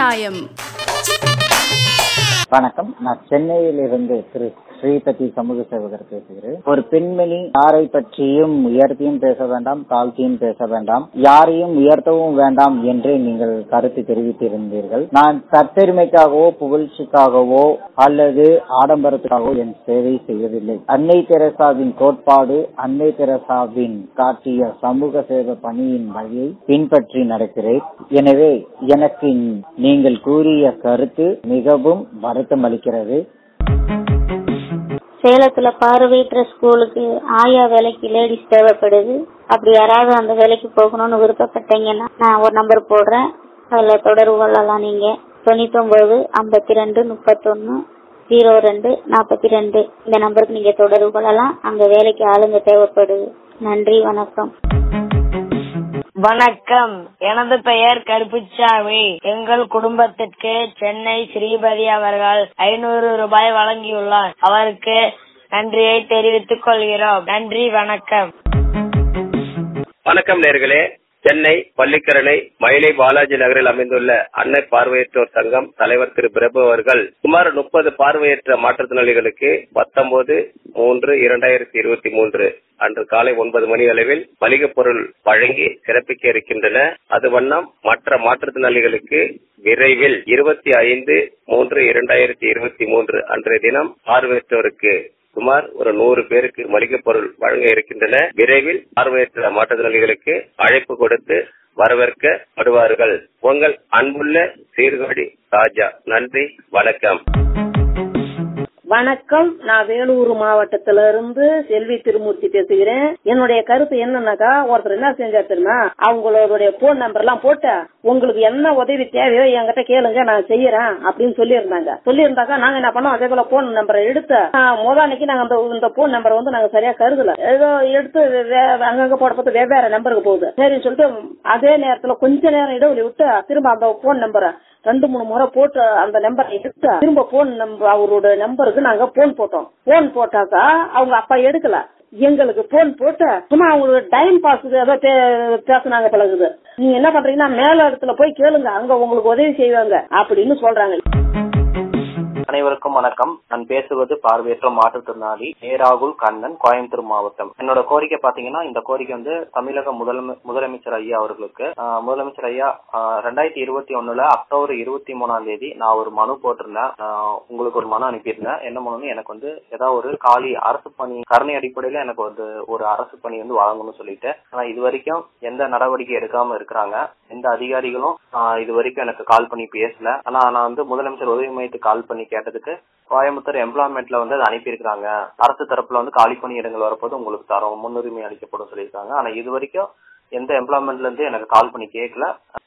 நியாயம் வணக்கம் நான் சென்னையிலிருந்து திரு ஸ்ரீபதி சமூக சேவகர் பேசுகிறேன் ஒரு பெண்மணி யாரை பற்றியும் உயர்த்தியும் பேச வேண்டாம் தாழ்த்தியும் பேச வேண்டாம் யாரையும் உயர்த்தவும் வேண்டாம் என்று நீங்கள் கருத்து தெரிவித்திருந்தீர்கள் நான் தற்பெருமைக்காகவோ புகழ்ச்சிக்காகவோ அல்லது ஆடம்பரத்துக்காகவோ என் சேவை செய்யவில்லை அன்னை தெரசாவின் கோட்பாடு அன்னை தெரசாவின் காட்டிய சமூக சேவை பணியின் வழியை பின்பற்றி நடக்கிறேன் எனவே எனக்கு நீங்கள் கூறிய கருத்து மிகவும் வருத்தம் அளிக்கிறது சேலத்துல பார்வையற்ற ஸ்கூலுக்கு ஆயா வேலைக்கு லேடிஸ் தேவைப்படுது அப்படி யாராவது அந்த வேலைக்கு போகணும்னு விருப்பப்பட்டீங்கன்னா நான் ஒரு நம்பர் போடுறேன் அதுல தொடர்பு கொள்ளலாம் நீங்க தொண்ணூத்தி ஒன்பது ஐம்பத்தி ரெண்டு முப்பத்தொன்னு ஜீரோ ரெண்டு நாற்பத்தி ரெண்டு இந்த நம்பருக்கு நீங்க தொடர்பு கொள்ளலாம் அங்க வேலைக்கு ஆளுங்க தேவைப்படுது நன்றி வணக்கம் வணக்கம் எனது பெயர் கருப்புச்சாமி எங்கள் குடும்பத்திற்கு சென்னை ஸ்ரீபதி அவர்கள் ஐநூறு ரூபாய் வழங்கியுள்ளார் அவருக்கு நன்றியை தெரிவித்துக் கொள்கிறோம் நன்றி வணக்கம் வணக்கம் நேர்களே சென்னை பள்ளிக்கரணை மயிலை பாலாஜி நகரில் அமைந்துள்ள அன்னை பார்வையற்றோர் சங்கம் தலைவர் திரு பிரபு அவர்கள் சுமார் முப்பது பார்வையற்ற மாற்றுத்திறனாளிகளுக்கு பத்தொன்பது மூன்று இரண்டாயிரத்தி இருபத்தி மூன்று அன்று காலை ஒன்பது மணி அளவில் மளிகைப் பொருள் வழங்கி சிறப்பிக்க இருக்கின்றன அது வண்ணம் மற்ற மாற்றுத்திறனாளிகளுக்கு விரைவில் இருபத்தி ஐந்து மூன்று இரண்டாயிரத்தி இருபத்தி மூன்று அன்றைய தினம் பார்வையற்றோருக்கு சுமார் ஒரு நூறு பேருக்கு மளிகைப் பொருள் வழங்க இருக்கின்றன விரைவில் பார்வையற்ற மாற்றுத்திறனாளிகளுக்கு அழைப்பு கொடுத்து வரவேற்கப்படுவார்கள் உங்கள் அன்புள்ள சீர்காழி ராஜா நன்றி வணக்கம் வணக்கம் நான் வேலூர் மாவட்டத்தில இருந்து செல்வி திருமூர்த்தி பேசுகிறேன் என்னுடைய கருத்து என்னன்னாக்கா ஒருத்தர் என்ன செஞ்சா தெரியுமா அவங்களுடைய போன் நம்பர் எல்லாம் போட்டு உங்களுக்கு என்ன உதவி தேவையோ என்கிட்ட கேளுங்க நான் செய்யறேன் அப்படின்னு சொல்லியிருந்தாங்க சொல்லியிருந்தாக்கா நாங்க என்ன பண்ணோம் அதே போல போன் நம்பரை எடுத்து முதன்னைக்கு நாங்க அந்த இந்த போன் நம்பரை வந்து நாங்க சரியா கருதல ஏதோ எடுத்து வே- அங்கங்க போட பார்த்து வெவ்வேறு நம்பருக்கு போகுது சரின்னு சொல்லிட்டு அதே நேரத்துல கொஞ்ச நேரம் இடைவெளி விட்டு திரும்ப அந்த போன் நம்பரை ரெண்டு மூணு முறை போட்டு அந்த நம்பரை எடுத்து திரும்ப போன் நம்பர் அவரோட நம்பருக்கு நாங்க போன் போட்டோம் போன் போட்டாக்கா அவங்க அப்பா எடுக்கல எங்களுக்கு போன் போட்டு சும்மா அவங்களுக்கு டைம் பாஸுக்கு ஏதோ பே- பேசுனாங்க பழகுது நீங்க என்ன பண்றீங்கன்னா மேல இடத்துல போய் கேளுங்க அங்க உங்களுக்கு உதவி செய்வாங்க அப்படின்னு சொல்றாங்க அனைவருக்கும் வணக்கம் நான் பேசுவது பார்வையற்ற மாற்றுத்திறனாளி ஏ ராகுல் கண்ணன் கோயம்புத்தூர் மாவட்டம் என்னோட கோரிக்கை பாத்தீங்கன்னா இந்த கோரிக்கை வந்து தமிழக முதலமை- முதலமைச்சர் ஐயா அவர்களுக்கு ஆஹ், முதலமைச்சர் ஐயா ஆஹ், ரெண்டாயிரத்தி இருபத்தி ஒண்ணுல அக்டோபர் இருபத்தி மூணாம் தேதி நான் ஒரு மனு போட்டிருந்தேன் ஆஹ், உங்களுக்கு ஒரு மனு அனுப்பியிருந்தேன் என்ன மனுன்னு எனக்கு வந்து ஏதாவது ஒரு காலி அரசு பணி கருணை அடிப்படையில எனக்கு வந்து ஒரு அரசு பணி வந்து வழங்கணும்னு சொல்லிட்டு ஆனா இது வரைக்கும் எந்த நடவடிக்கை எடுக்காம இருக்கிறாங்க எந்த அதிகாரிகளும் ஆஹ், இது வரைக்கும் எனக்கு கால் பண்ணி பேசல ஆனா நான் வந்து முதலமைச்சர் உதவி மையத்துக்கு கால் பண்ணி கேட்டதுக்கு கோயம்புத்தூர் எம்ப்ளாய்மெண்ட்ல வந்து அதை அனுப்பியிருக்காங்க அரசு தரப்புல வந்து காலி பணியிடங்கள் வரப்போது உங்களுக்கு தரோம் முன்னுரிமை அளிக்கப்படும் சொல்லியிருக்காங்க ஆனா இது வரைக்கும் எந்த எம்ப்ளாய்மெண்ட்ல இருந்து எனக்கு கால் பண்ணி கேட்கல